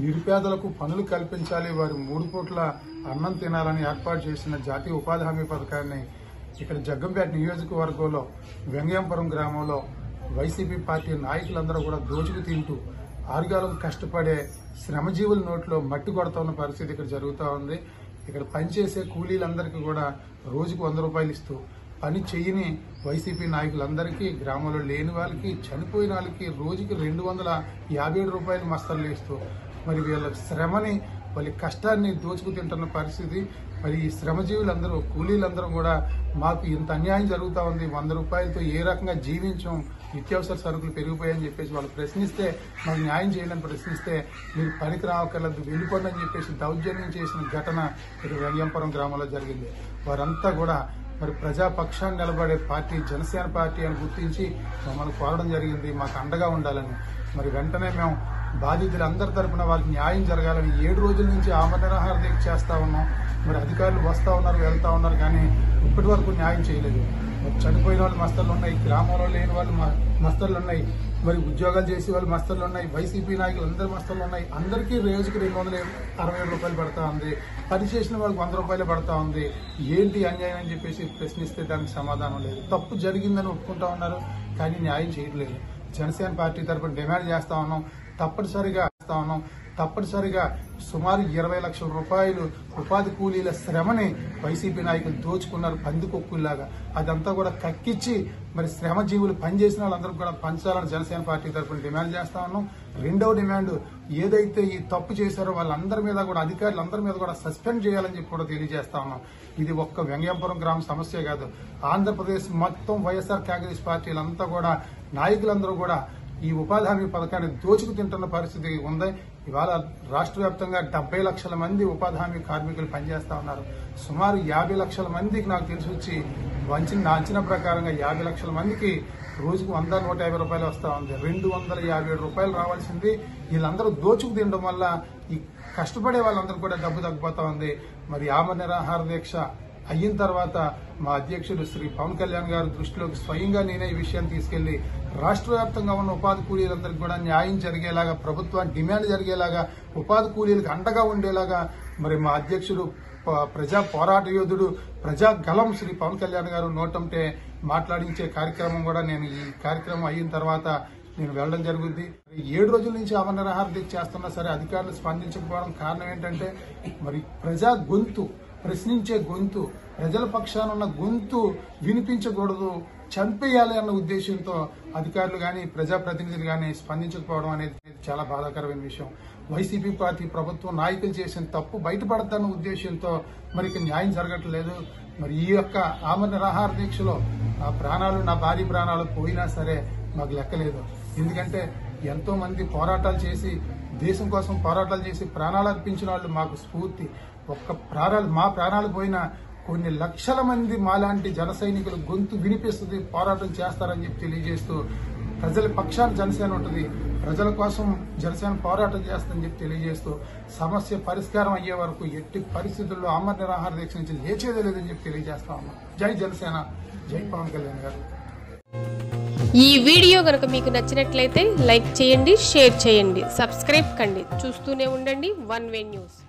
నిరుపేదలకు పనులు కల్పించాలి వారి మూడు పూట్ల అన్నం తినాలని ఏర్పాటు చేసిన జాతీయ ఉపాధి హామీ పథకాన్ని ఇక్కడ జగ్గంపేట నియోజకవర్గంలో వెంగయంపురం గ్రామంలో వైసీపీ పార్టీ నాయకులందరూ కూడా దోచుకు తింటూ ఆరుగాలం కష్టపడే శ్రమజీవుల నోట్లో మట్టి కొడుతున్న పరిస్థితి ఇక్కడ జరుగుతూ ఉంది ఇక్కడ పనిచేసే కూలీలందరికీ కూడా రోజుకు వంద రూపాయలు ఇస్తూ పని చేయని వైసీపీ నాయకులందరికీ గ్రామంలో లేని వాళ్ళకి చనిపోయిన వాళ్ళకి రోజుకి రెండు వందల యాభై ఏడు రూపాయలు మస్తర్లు ఇస్తూ మరి వీళ్ళ శ్రమని వాళ్ళ కష్టాన్ని దోచుకు తింటున్న పరిస్థితి మరి ఈ శ్రమజీవులందరూ కూలీలందరూ కూడా మాకు ఇంత అన్యాయం జరుగుతూ ఉంది వంద రూపాయలతో ఏ రకంగా జీవించం నిత్యావసర సరుకులు పెరిగిపోయాయని చెప్పేసి వాళ్ళు ప్రశ్నిస్తే మాకు న్యాయం చేయాలని ప్రశ్నిస్తే మీరు పనికి రావక్కర్లేదు వెళ్ళిపోండి అని చెప్పేసి దౌర్జన్యం చేసిన ఘటన ఇక్కడ వెంగంపురం గ్రామంలో జరిగింది వారంతా కూడా మరి ప్రజాపక్షాన్ని నిలబడే పార్టీ జనసేన పార్టీ అని గుర్తించి మమ్మల్ని కోరడం జరిగింది మాకు అండగా ఉండాలని మరి వెంటనే మేము బాధితులందరి తరపున వాళ్ళకి న్యాయం జరగాలని ఏడు రోజుల నుంచి ఆమరణ నిరాహార దీక్ష చేస్తా ఉన్నాం మరి అధికారులు వస్తా ఉన్నారు వెళ్తా ఉన్నారు కానీ ఇప్పటి వరకు న్యాయం చేయలేదు మరి చనిపోయిన వాళ్ళు మస్తర్లు ఉన్నాయి గ్రామంలో లేని వాళ్ళు మ- మస్తర్లు ఉన్నాయి మరి ఉద్యోగాలు చేసే వాళ్ళు మస్తర్లు ఉన్నాయి వైసీపీ నాయకులు అందరి మస్తర్లు ఉన్నాయి అందరికీ రోజుకి రెండు వందల అరవై ఏడు రూపాయలు పడతా ఉంది పని చేసిన వాళ్ళకి వంద రూపాయలు పడతా ఉంది ఏంటి అన్యాయం అని చెప్పేసి ప్రశ్నిస్తే దానికి సమాధానం లేదు తప్పు జరిగిందని ఒప్పుకుంటా ఉన్నారు కానీ న్యాయం చేయట్లేదు జనసేన పార్టీ తరపున డిమాండ్ చేస్తా ఉన్నాం తప్పనిసరిగా చేస్తా ఉన్నాం తప్పనిసరిగా సుమారు ఇరవై లక్షల రూపాయలు ఉపాధి కూలీల శ్రమని వైసీపీ నాయకులు దోచుకున్నారు పందికొక్కుల్లాగా అదంతా కూడా కక్కిచ్చి మరి శ్రమజీవులు పనిచేసిన వాళ్ళందరూ కూడా పంచాలని జనసేన పార్టీ తరపున డిమాండ్ చేస్తా ఉన్నాం రెండవ డిమాండ్ ఏదైతే ఈ తప్పు చేశారో వాళ్ళందరి మీద కూడా అధికారులందరి మీద కూడా సస్పెండ్ చేయాలని చెప్పి కూడా తెలియజేస్తా ఉన్నాం ఇది ఒక్క వెంగయంపురం గ్రామ సమస్య కాదు ఆంధ్రప్రదేశ్ మొత్తం వైఎస్ఆర్ కాంగ్రెస్ పార్టీలంతా కూడా నాయకులందరూ కూడా ఈ ఉపాధి హామీ పథకాన్ని దోచుకు తింటున్న పరిస్థితి ఉంది ఇవాళ రాష్ట్ర వ్యాప్తంగా డెబ్బై లక్షల మంది ఉపాధి హామీ కార్మికులు పనిచేస్తా ఉన్నారు సుమారు యాభై లక్షల మందికి నాకు తెలిసి వచ్చి వంచిన నా అంచనా ప్రకారంగా యాభై లక్షల మందికి రోజుకు వంద నూట యాభై రూపాయలు వస్తా ఉంది రెండు వందల యాభై ఏడు రూపాయలు రావాల్సింది వీళ్ళందరూ దోచుకు తినడం వల్ల ఈ కష్టపడే వాళ్ళందరూ కూడా డబ్బు తగ్గిపోతా ఉంది మరి ఆమె నిరాహార దీక్ష అయిన తర్వాత మా అధ్యక్షుడు శ్రీ పవన్ కళ్యాణ్ గారు దృష్టిలోకి స్వయంగా నేనే ఈ విషయాన్ని తీసుకెళ్లి రాష్ట్ర వ్యాప్తంగా ఉన్న ఉపాధి కూలీలందరికీ కూడా న్యాయం జరిగేలాగా ప్రభుత్వాన్ని డిమాండ్ జరిగేలాగా ఉపాధి కూలీలకు అండగా ఉండేలాగా మరి మా అధ్యక్షుడు ప- ప్రజా పోరాట యోధుడు ప్రజా గలం శ్రీ పవన్ కళ్యాణ్ గారు నోటంటే మాట్లాడించే కార్యక్రమం కూడా నేను ఈ కార్యక్రమం అయిన తర్వాత నేను వెళ్ళడం జరుగుద్ది ఏడు రోజుల నుంచి అవనరహార దీక్ష చేస్తున్నా సరే అధికారులు స్పందించకపోవడం కారణం ఏంటంటే మరి ప్రజా గొంతు ప్రశ్నించే గొంతు ప్రజల పక్షాన ఉన్న గొంతు వినిపించకూడదు చంపేయాలి అన్న ఉద్దేశంతో అధికారులు కానీ ప్రజాప్రతినిధులు కానీ స్పందించకపోవడం అనేది చాలా బాధాకరమైన విషయం వైసీపీ పార్టీ ప్రభుత్వం నాయకులు చేసిన తప్పు బయటపడద్దన్న ఉద్దేశంతో మరి ఇక న్యాయం జరగట్లేదు మరి ఈ యొక్క ఆమె నిరాహార దీక్షలో నా ప్రాణాలు నా భార్య ప్రాణాలు పోయినా సరే మాకు లెక్కలేదు ఎందుకంటే ఎంతో మంది పోరాటాలు చేసి దేశం కోసం పోరాటాలు చేసి ప్రాణాలు అర్పించిన వాళ్ళు మాకు స్ఫూర్తి ఒక్క ప్రాణాలు మా ప్రాణాలు పోయినా కొన్ని లక్షల మంది మాలాంటి జన సైనికులు గొంతు వినిపిస్తుంది పోరాటం చేస్తారని చెప్పి తెలియజేస్తూ ప్రజల పక్షాన జనసేన ఉంటుంది ప్రజల కోసం జనసేన పోరాటం చేస్తుందని చెప్పి తెలియజేస్తూ సమస్య పరిష్కారం అయ్యే వరకు ఎట్టి పరిస్థితుల్లో అమర నిరాహార దీక్ష నుంచి లేచేదే లేదని చెప్పి తెలియజేస్తా ఉన్నాం జై జనసేన జై పవన్ కళ్యాణ్ గారు ఈ వీడియో కనుక మీకు నచ్చినట్లయితే లైక్ చేయండి షేర్ చేయండి సబ్స్క్రైబ్ కండి చూస్తూనే ఉండండి వన్ వే న్యూస్